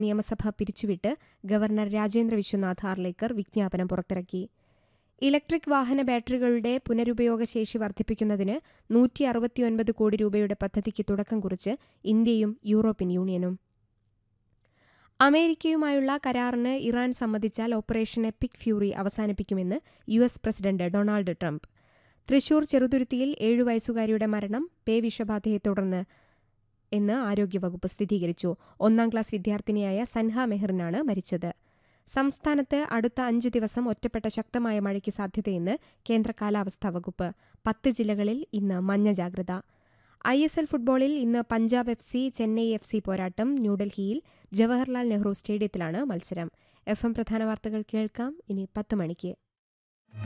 നിയമസഭ പിരിച്ചുവിട്ട് ഗവർണർ രാജേന്ദ്ര വിശ്വനാഥ് ഹാർലേക്കർ വിജ്ഞാപനം പുറത്തിറക്കി ഇലക്ട്രിക് വാഹന ബാറ്ററികളുടെ പുനരുപയോഗശേഷി വർദ്ധിപ്പിക്കുന്നതിന് നൂറ്റി അറുപത്തിയൊൻപത് കോടി രൂപയുടെ പദ്ധതിക്ക് തുടക്കം കുറിച്ച് ഇന്ത്യയും യൂറോപ്യൻ യൂണിയനും അമേരിക്കയുമായുള്ള കരാറിന് ഇറാൻ സമ്മതിച്ചാൽ ഓപ്പറേഷൻ എപ്പിക് ഫ്യൂറി അവസാനിപ്പിക്കുമെന്ന് U S president Donald Trump Thrissur ചെറുതുരുത്തിയിൽ ഏഴു വയസ്സുകാരിയുടെ മരണം പേ വിഷബാധയെ തുടർന്ന് എന്ന് ആരോഗ്യവകുപ്പ് സ്ഥിരീകരിച്ചു ഒന്നാം ക്ലാസ് വിദ്യാർത്ഥിനിയായ സൻഹ മെഹറിനാണ് മരിച്ചത് സംസ്ഥാനത്ത് അടുത്ത അഞ്ച് ദിവസം ഒറ്റപ്പെട്ട ശക്തമായ മഴയ്ക്ക് സാധ്യതയെന്ന് കേന്ദ്ര കാലാവസ്ഥാ വകുപ്പ് പത്ത് ജില്ലകളിൽ ഇന്ന് മഞ്ഞ ജാഗ്രത ഐ എസ് എൽ ഫുട്ബോളിൽ ഇന്ന് Punjab F C Chennai F C പോരാട്ടം ന്യൂഡൽഹിയിൽ ജവഹർലാൽ നെഹ്റു സ്റ്റേഡിയത്തിലാണ് മത്സരം എഫ് എം പ്രധാന വാർത്തകൾ കേൾക്കാം ഇനി പത്ത് മണിക്ക്